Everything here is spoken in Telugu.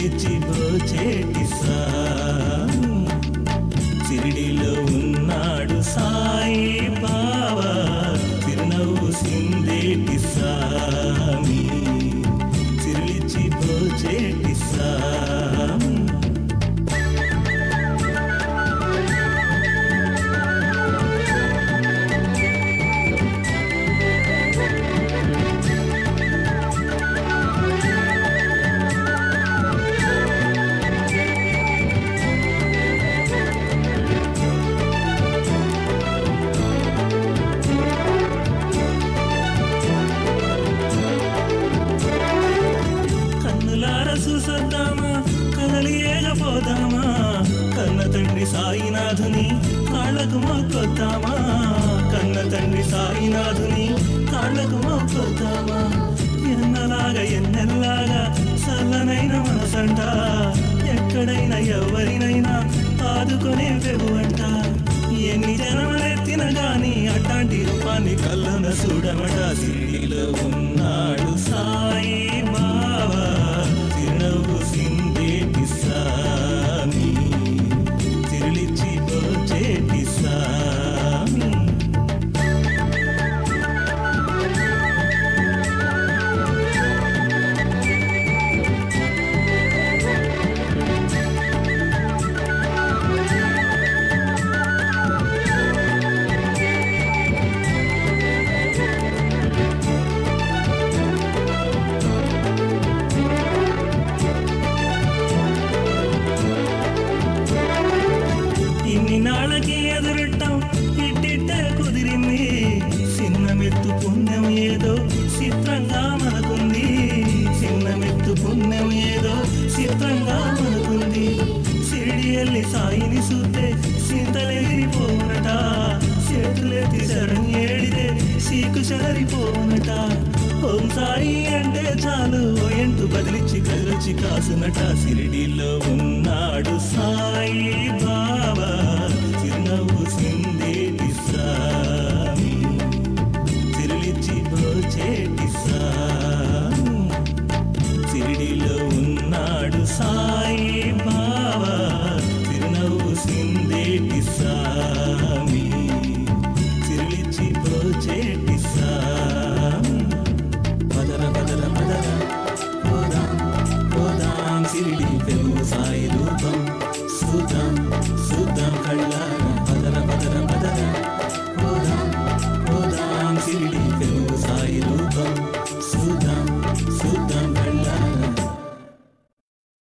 సిరిలిచ్చి భోచేటి సామి సిరిడిలో ఉన్నాడు సాయి బాబా చిరునవ్వు సిందేటి సామి సిరిలిచ్చి భోచేటి సామి కన్నులార చూసొద్దామా కదలి ఏగపోదామా కన్న తండ్రి సాయినాథుని కాళ్ళకు మొక్కొద్దామా కన్న తండ్రి సాయినాథుని కాళ్ళకు మొక్కొద్దామా ఎన్నలాగా ఎన్నెల్లాగా చల్లనైన మనసంట ఎక్కడైనా ఎవరినైనా ఆదుకునే పెగువంట ఎన్ని జనములెత్తిన గాని అట్లాంటి రూపాన్ని కళ్ళన చూడమట సిరిలో ఉన్నాడు సాయి బాబా చిరునవ్వు సిందేటి సామి చిరులిచ్చి పోచేటి సామి ఇన్ని నాళ్ళకి ఎదురట్టం ఇట్టిట్టే కుదిరింది చిన్న మెత్తు పుణ్యం ఏదో చిత్రంగా మనకుంది చిన్న మెత్తు పుణ్యం ఏదో చిత్రంగా మనకుంది సిరిడి వెళ్ళి సాయిని చూస్తే చింతలేరిపోనట చేతులెత్తి శరణ్ ఏడితే సీకు సరిపోనట ఓం సాయి అంటే చాలు ఓ ఎంటు బదిలిచ్చి కదిలిచ్చి కాసునట సిరిడిలో ఉన్నాడు సాయి బాబా చిరునవ్వు సింధు